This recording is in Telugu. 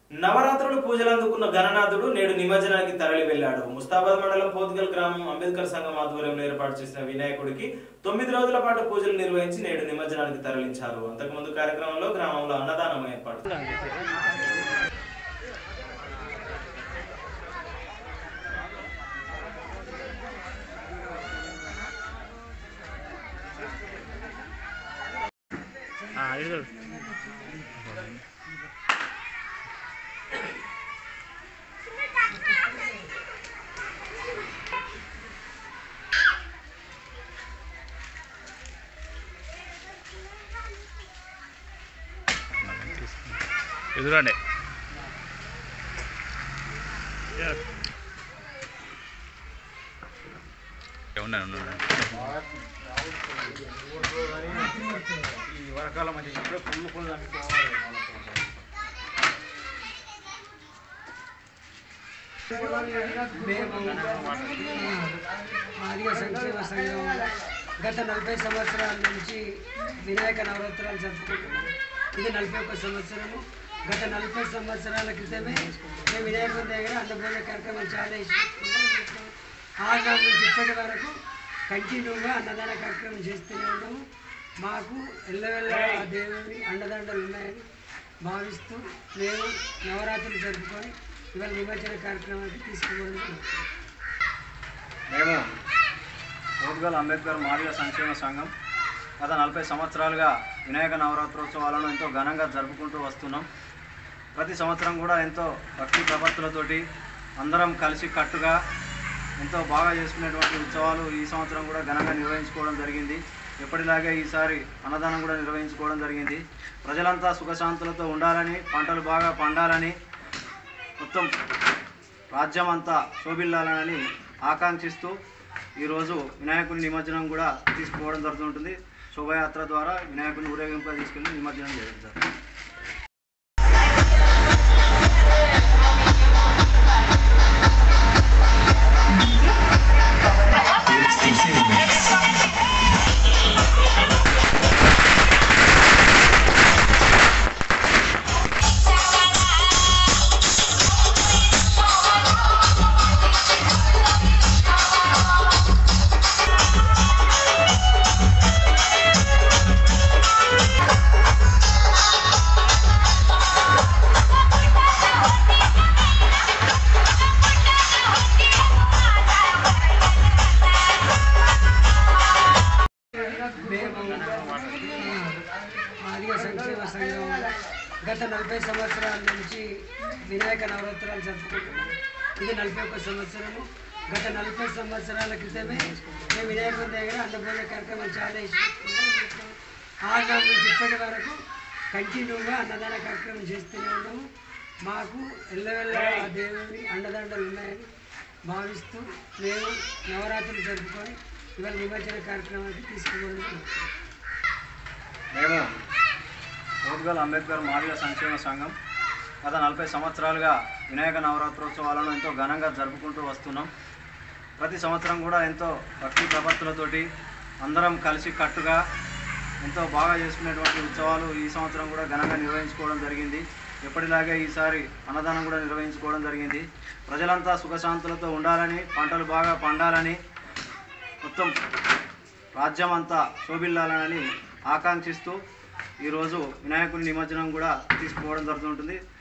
నవరాత్రులు పూజలు అందుకున్న గణనాథుడు నేడు నిమజ్జనానికి తరలి వెళ్లాడు ముస్తాబాద్ మండలం పోతుగల్ గ్రామం అంబేద్కర్ సంఘం ఆధ్వర్యంలో ఏర్పాటు చేసిన వినాయకుడికి తొమ్మిది రోజుల పాటు పూజలు నిర్వహించి నేడు నిమజ్జనానికి తరలించారు అంతకుముందు కార్యక్రమంలో గ్రామంలో అన్నదానం ఏర్పాటు ఎదురండి ఉన్నాను ఉన్నాను ఈ వరకాలం అంటే ఇప్పుడే పుల్లు పుల్లు అనుకోవాలి మేము మాదిగ సంక్షేమ సంఘం గత నలభై సంవత్సరాల నుంచి వినాయక నవరాత్రాలు జరుపుకుంటున్నాం ఇది నలభై ఒక్క సంవత్సరము గత నలభై సంవత్సరాల క్రితమే మేము వినాయకుడి దగ్గర అన్నపూర్ణ కార్యక్రమం చాలా ఇష్టం ఆ నాటి నుంచి ఇప్పటి వరకు కంటిన్యూగా అన్నదాన కార్యక్రమం చేస్తూనే ఉన్నాము మాకు ఎల్లవెల్ల ఆ దేవుని అండదండలు ఉన్నాయని భావిస్తూ మేము నవరాత్రులు జరుపుకొని ఇవాళ నిమజ్జన కార్యక్రమానికి తీసుకుపోవడం మేము పోర్టుగల్ అంబేద్కర్ మాదిగ సంక్షేమ సంఘం గత నలభై సంవత్సరాలుగా వినాయక నవరాత్రోత్సవాలను ఎంతో ఘనంగా జరుపుకుంటూ వస్తున్నాం ప్రతి సంవత్సరం కూడా ఎంతో భక్తి ప్రపత్తులతోటి అందరం కలిసి కట్టుగా ఎంతో బాగా చేసుకునేటువంటి ఉత్సవాలు ఈ సంవత్సరం కూడా ఘనంగా నిర్వహించుకోవడం జరిగింది ఎప్పటిలాగే ఈసారి అన్నదానం కూడా నిర్వహించుకోవడం జరిగింది ప్రజలంతా సుఖశాంతులతో ఉండాలని పంటలు బాగా పండాలని మొత్తం రాజ్యం అంతా శోభిల్లాలని ఆకాంక్షిస్తూ ఈరోజు వినాయకుని నిమజ్జనం కూడా తీసుకుపోవడం జరుగుతుంటుంది శోభయాత్ర ద్వారా వినాయకుని ఊరేగింపుగా తీసుకెళ్ళి నిమజ్జనం చేయడం జరుగుతుంది మేము మాదిగ సంక్షేమ సంఘం గత నలభై సంవత్సరాల నుంచి వినాయక నవరాత్రాలు జరుపుకుంటున్నాం ఇది నలభై ఒక్క సంవత్సరము గత నలభై సంవత్సరాల క్రితమే మేము వినాయకుడి దగ్గర అన్నపూర్ణ కార్యక్రమం చాలా ఇష్టం ఆ నాటి నుంచి ఇప్పటి వరకు కంటిన్యూగా అన్నదాన కార్యక్రమం చేస్తూనే ఉన్నాము మాకు ఎల్లవెల్ల ఆ దేవుని అండదండలు ఉన్నాయని భావిస్తూ మేము నవరాత్రులు జరుపుకొని ఇవాళ నిమజ్జన కార్యక్రమానికి తీసుకుపోవడం మేము పోర్టుగల్ అంబేద్కర్ మాదిగ సంక్షేమ సంఘం గత నలభై సంవత్సరాలుగా వినాయక నవరాత్రోత్సవాలను ఎంతో ఘనంగా జరుపుకుంటూ వస్తున్నాం ప్రతి సంవత్సరం కూడా ఎంతో భక్తి ప్రపత్తులతోటి అందరం కలిసి కట్టుగా ఎంతో బాగా చేసుకునేటువంటి ఉత్సవాలు ఈ సంవత్సరం కూడా ఘనంగా నిర్వహించుకోవడం జరిగింది ఎప్పటిలాగే ఈసారి అన్నదానం కూడా నిర్వహించుకోవడం జరిగింది ప్రజలంతా సుఖశాంతులతో ఉండాలని పంటలు బాగా పండాలని మొత్తం రాజ్యం అంతా శోభిల్లాలని ఆకాంక్షిస్తూ ఈరోజు వినాయకుని నిమజ్జనం కూడా తీసుకుపోవడం జరుగుతుంటుంది